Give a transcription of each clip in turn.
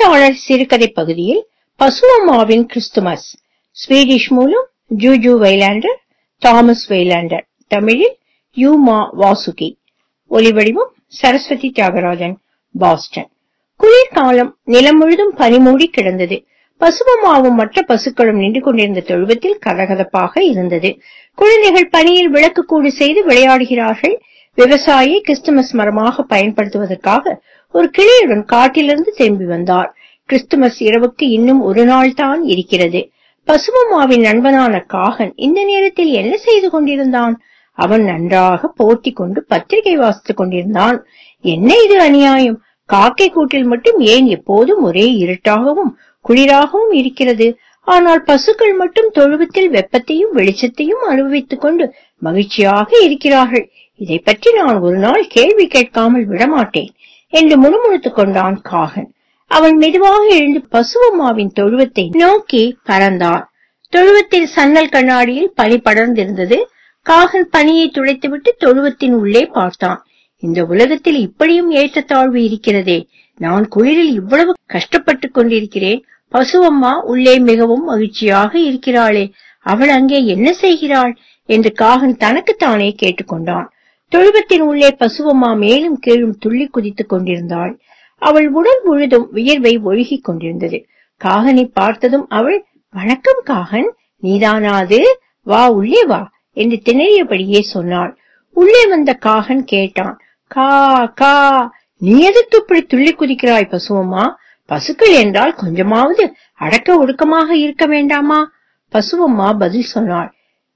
எழுத்தாளர் சிறுகதை பகுதியில் பசுவம்மாவின் கிறிஸ்துமஸ் ஸ்வீடிஷ் மூலம் ஜூஜு வைலாண்டர் தாமஸ் வைலாண்டர் தமிழில் யூமா வாசுகி ஒலிவடிவம் சரஸ்வதி தியாகராஜன் பாஸ்டன் குளிர்காலம் நிலம் முழுதும் பனிமூடி கிடந்தது பசுவம்மாவும் மற்ற பசுக்களும் நின்று கொண்டிருந்த தொழுவத்தில் கதகதப்பாக இருந்தது குழந்தைகள் பனியில் விளக்கு கூடு செய்து விளையாடுகிறார்கள் விவசாயி கிறிஸ்துமஸ் மரமாக பயன்படுத்துவதற்காக ஒரு கிளியுடன் காட்டிலிருந்து திரும்பி வந்தார் கிறிஸ்துமஸ் இரவுக்கு இன்னும் ஒரு நாள் தான் இருக்கிறது பசுமம்மாவின் நண்பனான காகன் இந்த நேரத்தில் என்ன செய்து கொண்டிருந்தான் அவன் நன்றாக போட்டி கொண்டு பத்திரிகை வாசித்துக் கொண்டிருந்தான் என்ன இது அநியாயம் காக்கை கூட்டில் மட்டும் ஏன் எப்போதும் ஒரே இருட்டாகவும் குளிராகவும் இருக்கிறது ஆனால் பசுக்கள் மட்டும் தொழுவத்தில் வெப்பத்தையும் வெளிச்சத்தையும் அனுபவித்துக் கொண்டு மகிழ்ச்சியாக இருக்கிறார்கள் இதை பற்றி நான் ஒரு நாள் கேள்வி கேட்காமல் விடமாட்டேன் என்று முணுமுணுத்துக் கொண்டான் காகன் அவன் மெதுவாக எழுந்து பசுவம்மாவின் தொழுவத்தை நோக்கி பறந்தான் தொழுவத்தில் சன்னல் கண்ணாடியில் பனி படர்ந்திருந்தது காகன் பனியை துடைத்துவிட்டு தொழுவத்தின் உள்ளே பார்த்தான் இந்த உலகத்தில் இப்படியும் ஏற்றத்தாழ்வு இருக்கிறதே நான் குளிரில் இவ்வளவு கஷ்டப்பட்டுக் கொண்டிருக்கிறேன் பசுவம்மா உள்ளே மிகவும் மகிழ்ச்சியாக இருக்கிறாளே அவள் அங்கே என்ன செய்கிறாள் என்று காகன் தனக்குத்தானே கேட்டுக்கொண்டான் தொழுவத்தின் உள்ளே பசுவம்மா மேலும் கீழும் துள்ளி குதித்துக் கொண்டிருந்தாள் அவள் உடல் முழுதும் வியர்வை ஒழுகிக் கொண்டிருந்தது காகனை பார்த்ததும் அவள் வணக்கம் காகன் நீதானாது வா உள்ளே வா என்று திணறியபடியே சொன்னாள் உள்ளே வந்த காகன் கேட்டான் கா கா நீ எதற்கு இப்படி துள்ளி குதிக்கிறாய் பசுவம்மா பசுக்கள் என்றால் கொஞ்சமாவது அடக்க ஒடுக்கமாக இருக்க வேண்டாமா பசுவம்மா பதில் சொன்னாள்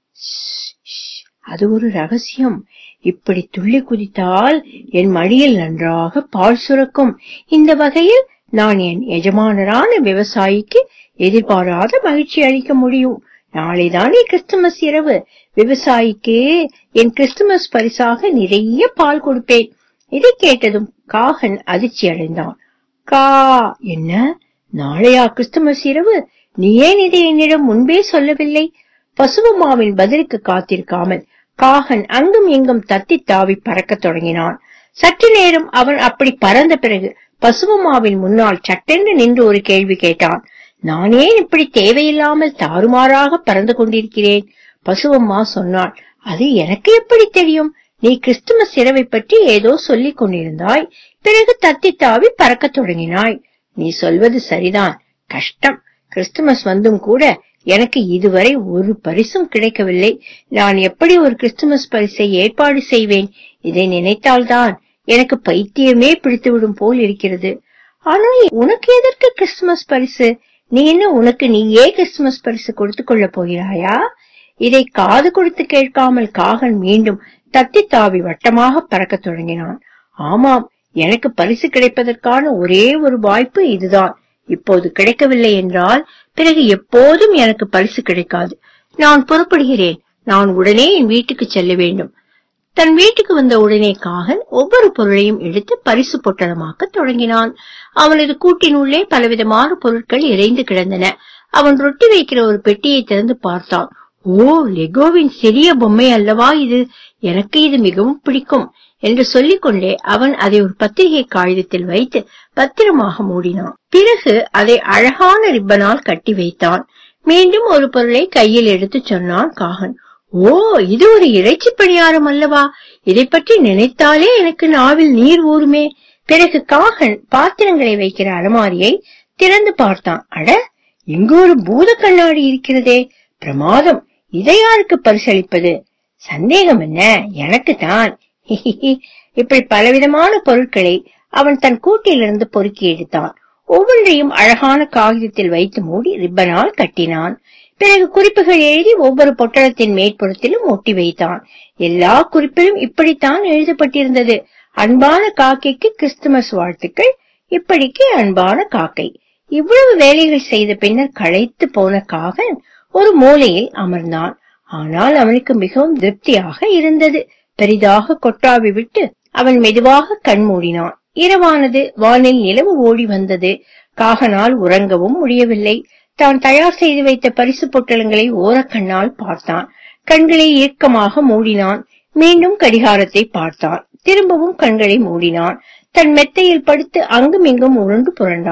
"ஷ், ஷ், அது ஒரு ரகசியம் இப்படி துள்ளி குதித்தால் என் மடியில் நன்றாக பால் சுரக்கும் இந்த வகையில் நான் என் எஜமானரான விவசாயிக்கு எதிர்பாராத மகிழ்ச்சி அளிக்க முடியும் நாளைதானே கிறிஸ்துமஸ் இரவு விவசாயிக்கு என் கிறிஸ்துமஸ் பரிசாக நிறைய பால் கொடுப்பேன் இதை கேட்டதும் காகன் அதிர்ச்சி அடைந்தான் கா என்ன நாளையா கிறிஸ்துமஸ் இரவு நீ ஏன் இதை என்னிடம் முன்பே சொல்லவில்லை பசுவம்மாவின் பதிலுக்கு காத்திருக்காமல் காகன் அங்கும் இங்கும் தத்தி தாவி பறக்கத் தொடங்கினான் சற்று நேரம் அவன் அப்படி பறந்த பிறகு பசுவம்மாவின் முன்னால் சட்டென்று நின்று ஒரு கேள்வி கேட்டான் நான் ஏன் இப்படி தேவையில்லாமல் தாறுமாறாக பறந்து கொண்டிருக்கிறேன் பசுவம்மா சொன்னாள் அது எனக்கு எப்படி தெரியும் நீ கிறிஸ்துமஸ் இரவை பற்றி ஏதோ சொல்லிக் கொண்டிருந்தாய் பிறகு தத்தி தாவி பறக்கத் தொடங்கினாய் நீ சொல்வது சரிதான் கஷ்டம் கிறிஸ்துமஸ் வந்தும் கூட எனக்கு இதுவரை ஒரு பரிசும் கிடைக்கவில்லை நான் எப்படி ஒரு கிறிஸ்துமஸ் பரிசை ஏற்பாடு செய்வேன் இதை நினைத்தால்தான் எனக்கு பைத்தியமே பிடித்துவிடும் போல் இருக்கிறது ஆனால் உனக்கு எதற்கு கிறிஸ்துமஸ் பரிசு நீ என்ன உனக்கு நீயே கிறிஸ்துமஸ் பரிசு கொடுத்துக் கொள்ளப் போகிறாயா இதை காது கொடுத்து கேட்காமல் காகன் மீண்டும் தத்தி தாவி வட்டமாக பறக்கத் தொடங்கினான் ஆமாம் எனக்கு பரிசு கிடைப்பதற்கான ஒரே ஒரு வாய்ப்பு இதுதான் இப்போது கிடைக்கவில்லை என்றால் பிறகு எப்போதும் எனக்கு பரிசு கிடைக்காது நான் புறப்படுகிறேன் நான் உடனே என் வீட்டுக்கு செல்ல வேண்டும் தன் வீட்டுக்கு வந்த உடனே காகன் ஒவ்வொரு பொருளையும் எடுத்து பரிசு பொட்டலமாக்க தொடங்கினான் அவனது கூட்டினுள்ளே பலவிதமான பொருட்கள் இறைந்து கிடந்தன அவன் ரொட்டி வைக்கிற ஒரு பெட்டியை திறந்து பார்த்தான் ஓ லெகோவின் சிறிய பொம்மை அல்லவா இது எனக்கு இது மிகவும் பிடிக்கும் என்று சொல்லிக்கொண்டே அவன் அதை ஒரு பத்திரிகை காகிதத்தில் வைத்து பத்திரமாக மூடினான் பிறகு அதை அழகான ரிப்பனால் கட்டி வைத்தான் மீண்டும் ஒரு பொருளை கையில் எடுத்து சொன்னான் காகன் ஓ இது ஒரு இறைச்சி பணியாரம் அல்லவா இதை பற்றி நினைத்தாலே எனக்கு நாவில் நீர் ஊறுமே பிறகு காகன் பாத்திரங்களை வைக்கிற அலமாரியை திறந்து பார்த்தான் அட இங்கு ஒரு பூத கண்ணாடி இருக்கிறதே பிரமாதம் இதை யாருக்கு பரிசளிப்பது சந்தேகம் என்ன எனக்கு தான் இப்படி பலவிதமான பொருட்களை அவன் தன் கூட்டிலிருந்து பொறுக்கி எடுத்தான் ஒவ்வொன்றையும் அழகான காகிதத்தில் வைத்து மூடி ரிப்பனால் கட்டினான் பிறகு குறிப்புகள் எழுதி ஒவ்வொரு பொட்டலத்தின் மேற்புறத்திலும் ஒட்டி வைத்தான் எல்லா குறிப்பிலும் இப்படித்தான் எழுதப்பட்டிருந்தது அன்பான காக்கைக்கு கிறிஸ்துமஸ் வாழ்த்துக்கள் இப்படிக்கு அன்பான காக்கை இவ்வளவு வேலைகள் செய்த பின்னர் களைத்து போன காகன் ஒரு மூலையில் அமர்ந்தான் ஆனால் அவனுக்கு மிகவும் திருப்தியாக இருந்தது பெரிதாக கொட்டாவி விட்டு அவன் மெதுவாக கண் மூடினான் இரவானது வானில் நிலவு ஓடி வந்தது காகனால் உறங்கவும் முடியவில்லை தான் தயார் செய்து வைத்த பரிசு பொட்டலங்களை ஓரக்கண்ணால் பார்த்தான் கண்களை இறுக்கமாக மூடினான் மீண்டும் கடிகாரத்தை பார்த்தான் திரும்பவும் கண்களை மூடினான் தன் மெத்தையில் படுத்து அங்கும் இங்கும் உருண்டு புரண்டான்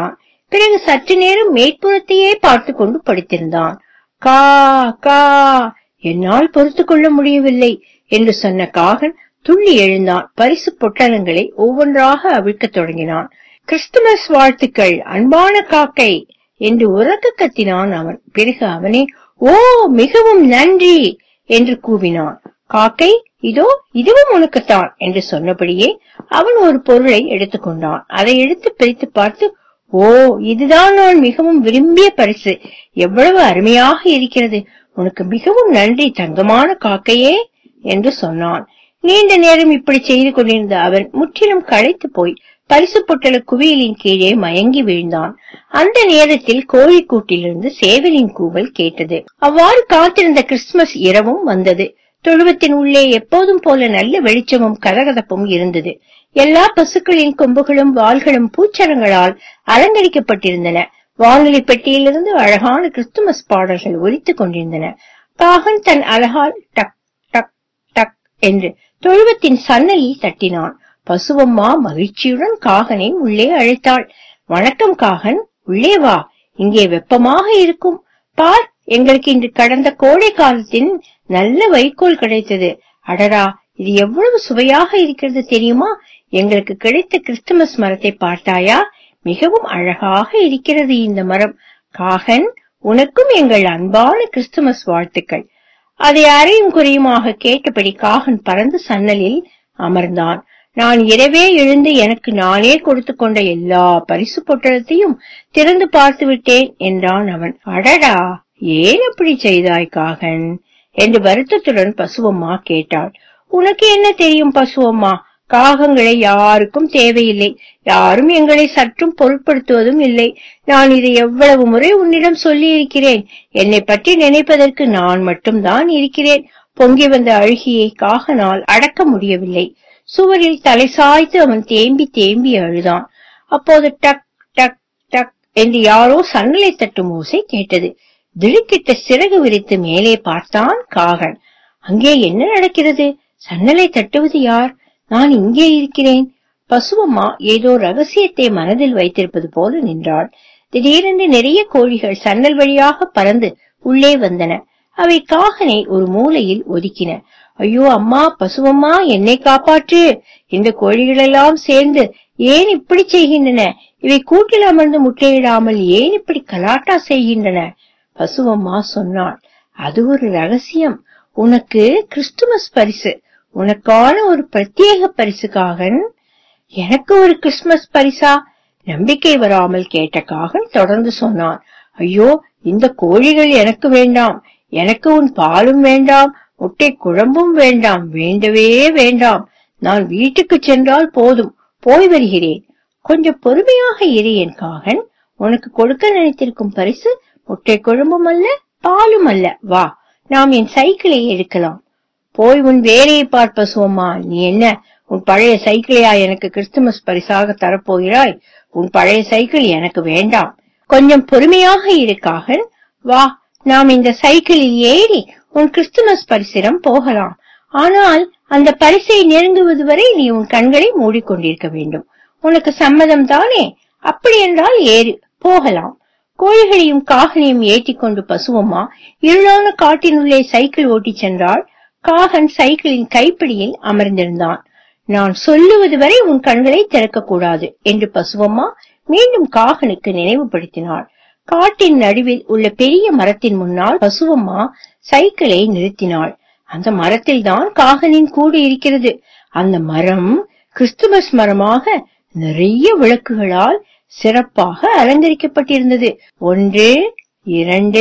பிறகு சற்று நேரம் மேற்புறத்தையே பார்த்து கொண்டு படுத்திருந்தான் கா கா என்னால் பொறுத்து கொள்ள முடியவில்லை என்று சொன்ன காகன் துள்ளி எழுந்தான் பரிசு பொட்டலங்களை ஒவ்வொன்றாக அவிழ்க்கத் தொடங்கினான் கிறிஸ்துமஸ் வாழ்த்துக்கள் அன்பான காக்கை என்று உறக்க கத்தினான் அவன் பிறகு அவனே ஓ மிகவும் நன்றி என்று கூவினான் காக்கை இதோ இதுவும் உனக்குத்தான் என்று சொன்னபடியே அவன் ஒரு பொருளை எடுத்துக்கொண்டான் அதை எடுத்து பிரித்து பார்த்து ஓ இதுதான் நான் மிகவும் விரும்பிய பரிசு எவ்வளவு அருமையாக இருக்கிறது உனக்கு மிகவும் நன்றி தங்கமான காக்கையே என்று சொன்னான் நீண்ட நேரம் இப்படி செய்து கொண்டிருந்த அவன் முற்றிலும் களைத்து போய் பரிசு பொட்டல குவியலின் கீழே மயங்கி வீழ்ந்தான் அந்த நேரத்தில் கோழிக்கூட்டிலிருந்து சேவலின் கூவல் கேட்டது அவ்வாறு காத்திருந்த கிறிஸ்துமஸ் இரவும் வந்தது தொழுவத்தின் உள்ளே எப்போதும் போல நல்ல வெளிச்சமும் கதகதப்பும் இருந்தது எல்லா பசுக்களின் கொம்புகளும் வாள்களும் பூச்சரங்களால் அலங்கரிக்கப்பட்டிருந்தன வானொலி பெட்டியிலிருந்து அழகான கிறிஸ்துமஸ் பாடல்கள் ஒலித்துக் கொண்டிருந்தன காகன் தன் அழகால் டக் டக் டக் என்று தொழுவத்தின் சன்னலில் தட்டினான் பசுவம்மா மகிழ்ச்சியுடன் காகனை உள்ளே அழைத்தாள் வணக்கம் காகன் உள்ளே வா இங்கே வெப்பமாக இருக்கும் பார் எங்களுக்கு இன்று கடந்த கோடை காலத்தின் நல்ல வைக்கோல் கிடைத்தது அடடா இது எவ்வளவு சுவையாக இருக்கிறது தெரியுமா எங்களுக்கு கிடைத்த கிறிஸ்துமஸ் மரத்தை பார்த்தாயா மிகவும் அழகாக இருக்கிறது இந்த மரம் காகன் உனக்கும் எங்கள் அன்பான கிறிஸ்துமஸ் வாழ்த்துக்கள் அதை அறையும் குறையுமாக கேட்டபடி காகன் பறந்து சன்னலில் அமர்ந்தான் நான் இரவே எழுந்து எனக்கு நானே கொடுத்து கொண்ட எல்லா பரிசு பொட்டலத்தையும் திறந்து பார்த்து விட்டேன் என்றான் அவன் அடடா ஏன் அப்படி செய்தாய் காகன் என்று வருத்தத்துடன் பசுவம்மா கேட்டாள் உனக்கு என்ன தெரியும் பசுவம்மா காகங்களை யாருக்கும் தேவையில்லை யாரும் எங்களை சற்றும் பொருட்படுத்துவதும் இல்லை நான் இதை எவ்வளவு முறை உன்னிடம் சொல்லி இருக்கிறேன் என்னை பற்றி நினைப்பதற்கு நான் மட்டும்தான் இருக்கிறேன் பொங்கி வந்த அழுகியை காகனால் அடக்க முடியவில்லை சுவரில் தலை சாய்த்து அவன் தேம்பி தேம்பி அழுதான் அப்போது டக் டக் டக் என்று யாரோ சன்னலை தட்டும் ஓசை கேட்டது திடுக்கிட்ட சிறகு விரித்து மேலே பார்த்தான் காகன் அங்கே என்ன நடக்கிறது சன்னலை தட்டுவது யார் நான் இங்கே இருக்கிறேன் பசுவம்மா ஏதோ ரகசியத்தை மனதில் வைத்திருப்பது போல நின்றாள் திடீரென்று நிறைய கோழிகள் சன்னல் வழியாக பறந்து உள்ளே வந்தன அவை காகனை ஒரு மூலையில் ஒதுக்கின ஐயோ அம்மா பசுவம்மா என்னை காப்பாற்று இந்த கோழிகளெல்லாம் சேர்ந்து ஏன் இப்படி செய்கின்றன இவை கூட்டில் அமர்ந்து முட்டையிடாமல் ஏன் இப்படி கலாட்டா செய்கின்றன பசுவம்மா சொன்னாள் அது ஒரு ரகசியம் உனக்கு கிறிஸ்துமஸ் பரிசு உனக்கான ஒரு பிரத்யேக பரிசு காகன் எனக்கு ஒரு கிறிஸ்துமஸ் பரிசா நம்பிக்கை வராமல் கேட்ட காகன் தொடர்ந்து சொன்னான் ஐயோ இந்த கோழிகள் எனக்கு வேண்டாம் எனக்கு உன் பாலும் வேண்டாம் முட்டை குழம்பும் வேண்டாம் வேண்டவே வேண்டாம் நான் வீட்டுக்கு சென்றால் போதும் போய் வருகிறேன் கொஞ்சம் பொறுமையாக இரு என் காகன் உனக்கு கொடுக்க நினைத்திருக்கும் பரிசு முட்டை குழம்பும் அல்ல பாலும் அல்ல வா நாம் என் சைக்கிளை எடுக்கலாம் போய் உன் வேலையை பார்ப்ப சோமா நீ என்ன உன் பழைய சைக்கிளையா எனக்கு கிறிஸ்துமஸ் பரிசாக தரப்போகிறாய் உன் பழைய சைக்கிள் எனக்கு வேண்டாம் கொஞ்சம் பொறுமையாக இருக்காக வா நாம் இந்த சைக்கிளில் ஏறி உன் கிறிஸ்துமஸ் பரிசிடம் போகலாம் ஆனால் அந்த பரிசை நெருங்குவது வரை நீ உன் கண்களை மூடிக்கொண்டிருக்க வேண்டும் உனக்கு சம்மதம் தானே அப்படி என்றால் ஏறு போகலாம் கோழிகளையும் காகனையும் ஏற்றிக்கொண்டு பசுவம்மா இருளான காட்டினுள்ளே சைக்கிள் ஓட்டிச் சென்றாள் காகன் சைக்கிளின் கைப்பிடியில் அமர்ந்திருந்தான் நான் சொல்லுவது வரை உன் கண்களை திறக்கக் கூடாது என்று பசுவம்மா மீண்டும் காகனுக்கு நினைவுபடுத்தினாள் காட்டின் நடுவில் உள்ள பெரிய மரத்தின் முன்னால் பசுவம்மா சைக்கிளை நிறுத்தினாள் அந்த மரத்தில் தான் காகனின் கூடு இருக்கிறது அந்த மரம் கிறிஸ்துமஸ் மரமாக நிறைய விளக்குகளால் சிறப்பாக அலங்கரிக்கப்பட்டிருந்தது ஒன்று இரண்டு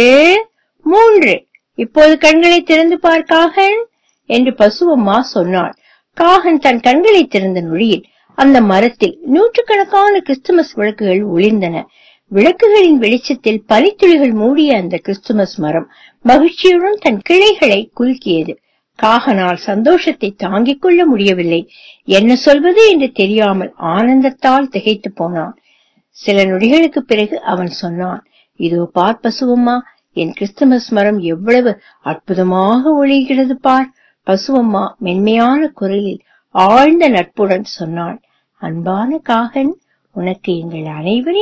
மூன்று இப்போது கண்களை திறந்து பார் காகன் என்று பசுவம்மா சொன்னாள் காகன் தன் கண்களை திறந்த நொடியில் அந்த மரத்தில் நூற்றுக்கணக்கான கிறிஸ்துமஸ் விளக்குகள் ஒளிர்ந்தன விளக்குகளின் வெளிச்சத்தில் பனித்துளிகள் மூடிய அந்த கிறிஸ்துமஸ் மரம் மகிழ்ச்சியுடன் தன் கிளைகளை குலுக்கியது காகனால் சந்தோஷத்தை தாங்கிக் கொள்ள முடியவில்லை என்ன சொல்வது என்று தெரியாமல் ஆனந்தத்தால் திகைத்து போனான் சில நொடிகளுக்கு பிறகு அவன் சொன்னான் இதோ பார் பசுவம்மா என் கிறிஸ்துமஸ் மரம் எவ்வளவு அற்புதமாக ஒளிகிறது பார் பசுவம்மா மென்மையான குரலில் ஆழ்ந்த நட்புடன் சொன்னாள் அன்பான காகன் உனக்கு எங்கள் அனைவரின்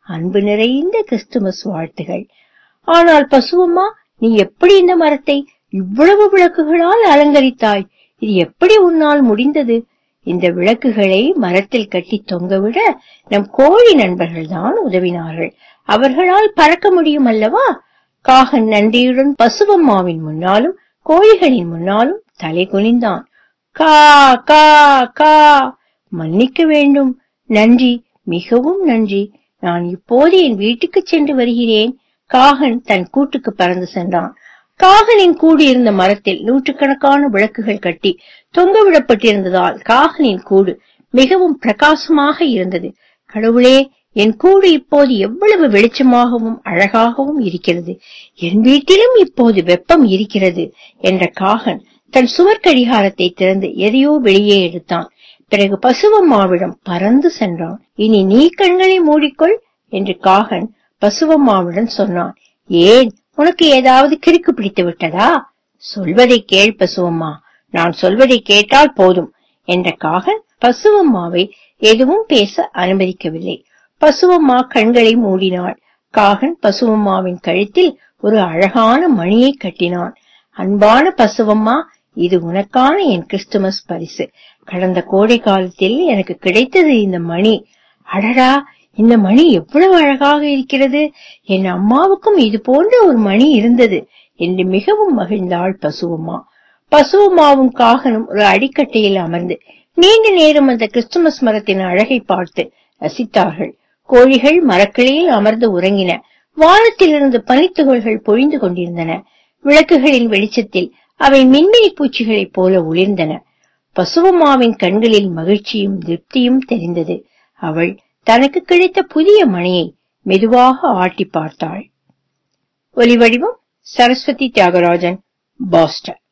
அன்பு நிறைந்த கிறிஸ்துமஸ் வாழ்த்துகள் ஆனால் பசுவம்மா நீ எப்படி இந்த மரத்தை இவ்வளவு விளக்குகளால் அலங்கரித்தாய் இது எப்படி உன்னால் முடிந்தது இந்த விளக்குகளை மரத்தில் கட்டி தொங்கவிட நம் கோழி நண்பர்கள் தான் உதவினார்கள் அவர்களால் பறக்க முடியும் அல்லவா காகன் நன்றியுடன் பசுவம்மாவின் முன்னாலும் கோழிகளின் முன்னாலும் தலை குனிந்தான் கா கா கா மன்னிக்க வேண்டும் நன்றி மிகவும் நன்றி நான் இப்போது என் வீட்டுக்கு சென்று வருகிறேன் காகன் தன் கூட்டுக்கு பறந்து சென்றான் காகனின் கூடு இருந்த மரத்தில் நூற்றுக்கணக்கான விளக்குகள் கட்டி தொங்கவிடப்பட்டிருந்ததால் காகனின் கூடு மிகவும் பிரகாசமாக இருந்தது கடவுளே என் கூடு இப்போது எவ்வளவு வெளிச்சமாகவும் அழகாகவும் இருக்கிறது என் வீட்டிலும் இப்போது வெப்பம் இருக்கிறது என்ற காகன் தன் சுவர் கடிகாரத்தை திறந்து எதையோ வெளியே எடுத்தான் பிறகு பசுவம்மாவிடம் பறந்து சென்றான் இனி நீ கண்களை மூடிக்கொள் என்று காகன் பசுவம்மாவுடன் சொன்னான் ஏன் உனக்கு ஏதாவது கிறுக்கு பிடித்து விட்டதா சொல்வதை கேள் பசுவம்மா நான் சொல்வதை கேட்டால் போதும் என்ற காகன் பசுவம்மாவை எதுவும் பேச அனுமதிக்கவில்லை பசுவம்மா கண்களை மூடினாள் காகன் பசுவம்மாவின் கழுத்தில் ஒரு அழகான மணியை கட்டினான் அன்பான பசுவம்மா இது உனக்கான என் கிறிஸ்துமஸ் பரிசு கடந்த கோடை காலத்தில் எனக்கு கிடைத்தது இந்த மணி அடடா இந்த மணி எவ்வளவு அழகாக இருக்கிறது என் அம்மாவுக்கும் இது போன்ற ஒரு மணி இருந்தது என்று மிகவும் மகிழ்ந்தாள் பசுவம்மா பசுவம்மாவும் காகனும் ஒரு அடிக்கட்டையில் அமர்ந்து நீண்ட நேரம் அந்த கிறிஸ்துமஸ் மரத்தின் அழகை பார்த்து ரசித்தார்கள் கோழிகள் மரக்கிளையில் அமர்ந்து உறங்கின வானத்திலிருந்து பனித்துகள்கள் பொழிந்து கொண்டிருந்தன விளக்குகளின் வெளிச்சத்தில் அவை மின்மினி பூச்சிகளைப் போல ஒளிர்ந்தன பசுவம்மாவின் கண்களில் மகிழ்ச்சியும் திருப்தியும் தெரிந்தது அவள் தனக்கு கிடைத்த புதிய மணியை மெதுவாக ஆட்டி பார்த்தாள் ஒலிவடிவம் சரஸ்வதி தியாகராஜன் பாஸ்டன்